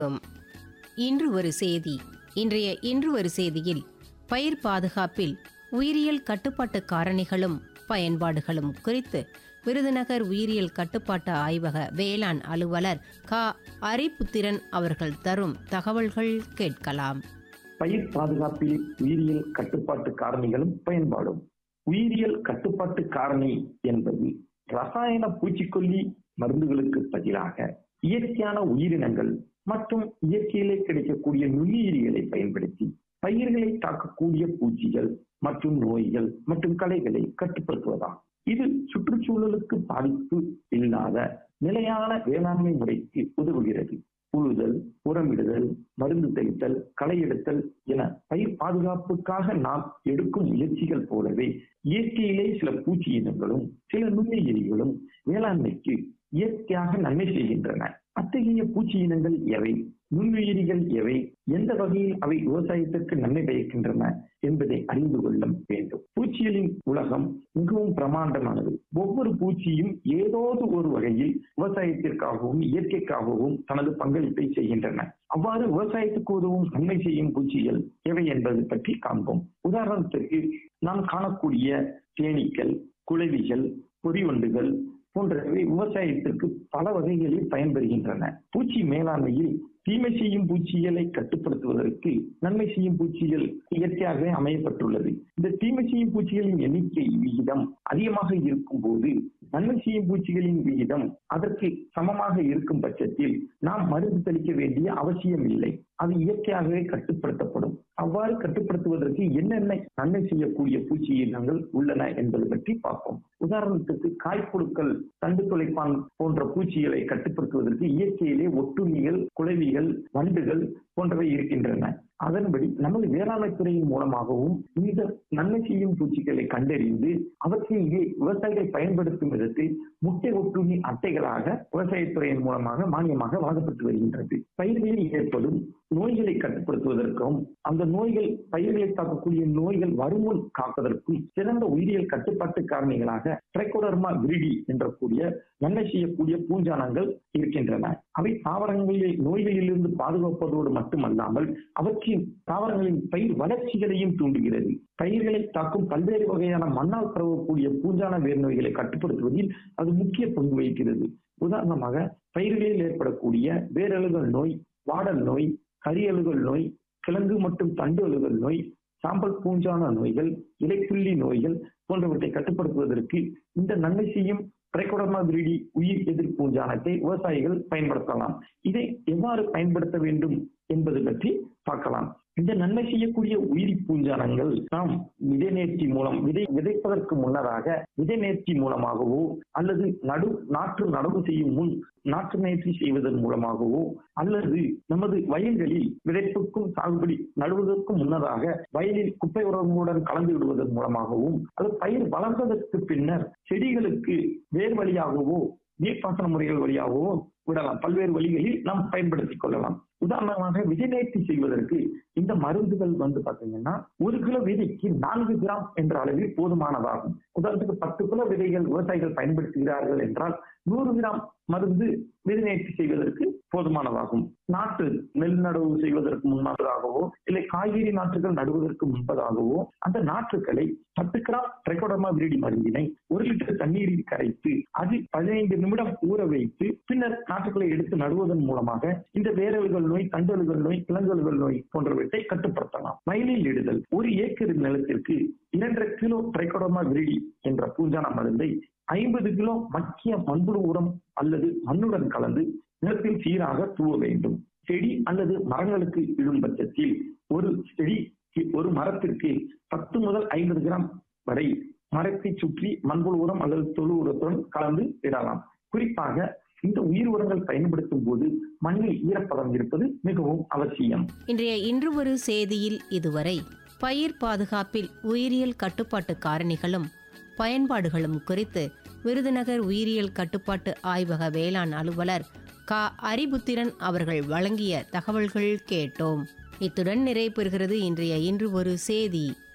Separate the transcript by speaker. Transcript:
Speaker 1: ம். இன்று ஒரு செய்தி இன்றைய இன்று ஒரு செய்தியில் பயிர் பாதுகாப்பில் உயிரியல் கட்டுப்பாட்டு காரணிகளும் பயன்பாடுகளும் குறித்து விருதுநகர் உயிரியல் கட்டுப்பாட்டு ஆய்வக வேளாண் அலுவலர் க அரிபுத்திரன் அவர்கள் தரும் தகவல்கள் கேட்கலாம்
Speaker 2: பயிர் பாதுகாப்பில் உயிரியல் கட்டுப்பாட்டு காரணிகளும் பயன்பாடும் உயிரியல் கட்டுப்பாட்டு காரணி என்பது ரசாயன பூச்சிக்கொல்லி மருந்துகளுக்கு பதிலாக இயற்கையான உயிரினங்கள் மற்றும் இயற்கையிலே கிடைக்கக்கூடிய நுண்ணுயிரிகளை பயன்படுத்தி பயிர்களை தாக்கக்கூடிய பூச்சிகள் மற்றும் நோய்கள் மற்றும் களைகளை கட்டுப்படுத்துவதாகும் இது சுற்றுச்சூழலுக்கு பாதிப்பு இல்லாத நிலையான வேளாண்மை முறைக்கு உதவுகிறது உழுதல் உரமிடுதல் மருந்து தெளித்தல் களை எடுத்தல் என பயிர் பாதுகாப்புக்காக நாம் எடுக்கும் முயற்சிகள் போலவே இயற்கையிலே சில பூச்சி இனங்களும் சில நுண்ணுயிரிகளும் வேளாண்மைக்கு இயற்கையாக நன்மை செய்கின்றன அத்தகைய பூச்சி இனங்கள் எவை நுண்ணுயிரிகள் எவை எந்த வகையில் அவை விவசாயத்திற்கு நன்மை பயக்கின்றன என்பதை அறிந்து கொள்ள வேண்டும் பூச்சிகளின் உலகம் மிகவும் பிரமாண்டமானது ஒவ்வொரு பூச்சியும் ஏதோது ஒரு வகையில் விவசாயத்திற்காகவும் இயற்கைக்காகவும் தனது பங்களிப்பை செய்கின்றன அவ்வாறு விவசாயத்துக்கு உதவும் நன்மை செய்யும் பூச்சிகள் எவை என்பது பற்றி காண்போம் உதாரணத்திற்கு நாம் காணக்கூடிய தேனீக்கள் குளவிகள் பொறிவண்டுகள் போன்றவை விவசாயத்திற்கு பல வகைகளில் பயன்பெறுகின்றன பூச்சி மேலாண்மையில் தீமை செய்யும் பூச்சிகளை கட்டுப்படுத்துவதற்கு நன்மை செய்யும் பூச்சிகள் இயற்கையாகவே அமையப்பட்டுள்ளது இந்த தீமை செய்யும் பூச்சிகளின் எண்ணிக்கை விகிதம் அதிகமாக இருக்கும் போது நன்மை செய்யும் பூச்சிகளின் விகிதம் அதற்கு சமமாக இருக்கும் பட்சத்தில் நாம் மருந்து தெளிக்க வேண்டிய அவசியம் இல்லை அது இயற்கையாகவே கட்டுப்படுத்தப்படும் அவ்வாறு கட்டுப்படுத்துவதற்கு என்னென்ன நன்மை செய்யக்கூடிய பூச்சி இனங்கள் உள்ளன என்பது பற்றி பார்ப்போம் உதாரணத்துக்கு காய்ப்புழுக்கள் தண்டு துளைப்பான் போன்ற பூச்சிகளை கட்டுப்படுத்துவதற்கு இயற்கையிலே ஒட்டுண்ணிகள் குளவிகள் வண்டுகள் போன்றவை இருக்கின்றன அதன்படி நமது வேளாண்மை துறையின் மூலமாகவும் இந்த நன்மை செய்யும் பூச்சிகளை கண்டறிந்து அவற்றை இங்கே விவசாயிகள் பயன்படுத்தும் விதத்தில் முட்டை ஒட்டுண்ணி அட்டைகளாக விவசாயத்துறையின் மூலமாக மானியமாக வழங்கப்பட்டு வருகின்றது பயிர்களில் ஏற்படும் நோய்களை கட்டுப்படுத்துவதற்கும் அந்த நோய்கள் பயிர்களை தாக்கக்கூடிய நோய்கள் வருமுன் காப்பதற்கும் சிறந்த உயிரியல் கட்டுப்பாட்டு காரணிகளாக ட்ரைகோடர்மா விரிடி என்ற கூடிய நன்மை செய்யக்கூடிய பூஞ்சானங்கள் இருக்கின்றன அவை தாவரங்களில் நோய்களிலிருந்து பாதுகாப்பதோடு மட்டுமல்லாமல் அவற்றின் தாவரங்களின் பயிர் வளர்ச்சிகளையும் தூண்டுகிறது பயிர்களை தாக்கும் பல்வேறு வகையான மண்ணால் பரவக்கூடிய பூஞ்சான வேர் நோய்களை கட்டுப்படுத்துவதில் அது முக்கிய பங்கு வகிக்கிறது உதாரணமாக பயிர்களில் ஏற்படக்கூடிய வேரழுகல் நோய் வாடல் நோய் கரியழுகல் நோய் கிழங்கு மற்றும் தண்டு அழுகல் நோய் சாம்பல் பூஞ்சான நோய்கள் இலைப்புள்ளி நோய்கள் போன்றவற்றை கட்டுப்படுத்துவதற்கு இந்த நன்மை செய்யும் பிரைகோடர்மா விரிடி உயிர் எதிர் பூஞ்சானத்தை விவசாயிகள் பயன்படுத்தலாம் இதை எவ்வாறு பயன்படுத்த வேண்டும் என்பது பற்றி பார்க்கலாம் இந்த நன்மை செய்யக்கூடிய உயிரி பூஞ்சானங்கள் நாம் விதை நேர்ச்சி மூலம் விதை விதைப்பதற்கு முன்னதாக விதை நேர்ச்சி மூலமாகவோ அல்லது நடு நாற்று நடவு செய்யும் முன் நாற்று நேர்ச்சி செய்வதன் மூலமாகவோ அல்லது நமது வயல்களில் விதைப்புக்கும் சாகுபடி நடுவதற்கும் முன்னதாக வயலில் குப்பை உரங்களுடன் கலந்து விடுவதன் மூலமாகவும் அது பயிர் வளர்ந்ததற்கு பின்னர் செடிகளுக்கு வேர் வழியாகவோ நீர்ப்பாசன முறைகள் வழியாகவோ விடலாம் பல்வேறு வழிகளில் நாம் பயன்படுத்திக் கொள்ளலாம் உதாரணமாக விதை நேர்த்தி செய்வதற்கு இந்த மருந்துகள் வந்து பாத்தீங்கன்னா ஒரு கிலோ விதைக்கு நான்கு கிராம் என்ற அளவில் போதுமானதாகும் உதாரணத்துக்கு பத்து கிலோ விதைகள் விவசாயிகள் பயன்படுத்துகிறார்கள் என்றால் நூறு கிராம் மருந்து விதை நேர்த்தி செய்வதற்கு போதுமானதாகும் நாட்டு நெல் நடவு செய்வதற்கு முன்னதாகவோ இல்லை காய்கறி நாற்றுகள் நடுவதற்கு முன்பதாகவோ அந்த நாற்றுகளை பத்து கிராம் ட்ரைகோடர்மா விரிடி மருந்தினை ஒரு லிட்டர் தண்ணீரில் கரைத்து அது பதினைந்து நிமிடம் ஊற வைத்து பின்னர் நாற்றுகளை எடுத்து நடுவதன் மூலமாக இந்த வேரல்கள் நோய் தண்டல்கள் நோய் கிழங்கல்கள் நோய் போன்றவற்றை கட்டுப்படுத்தலாம் வயலில் இடுதல் ஒரு ஏக்கர் நிலத்திற்கு இரண்டரை கிலோ ட்ரைகோடர்மா விரிடி என்ற பூஞ்சான மருந்தை ஐம்பது கிலோ மக்கிய மண்புழு உரம் அல்லது மண்ணுடன் கலந்து நிலத்தில் சீராக தூவ வேண்டும் செடி அல்லது மரங்களுக்கு இடும் பட்சத்தில் ஒரு செடி ஒரு மரத்திற்கு பத்து முதல் ஐம்பது கிராம் வரை மரத்தை சுற்றி மண்புழு உரம் அல்லது தொழு உரத்துடன் கலந்து இடலாம் குறிப்பாக இந்த உயிர் உரங்கள் பயன்படுத்தும் போது மண்ணில் ஈரப்பதம் இருப்பது மிகவும் அவசியம்
Speaker 1: இன்றைய இன்று ஒரு செய்தியில் இதுவரை பயிர் பாதுகாப்பில் உயிரியல் கட்டுப்பாட்டு காரணிகளும் பயன்பாடுகளும் குறித்து விருதுநகர் உயிரியல் கட்டுப்பாட்டு ஆய்வக வேளாண் அலுவலர் க அரிபுத்திரன் அவர்கள் வழங்கிய தகவல்கள் கேட்டோம் இத்துடன் நிறைவு பெறுகிறது இன்றைய இன்று ஒரு செய்தி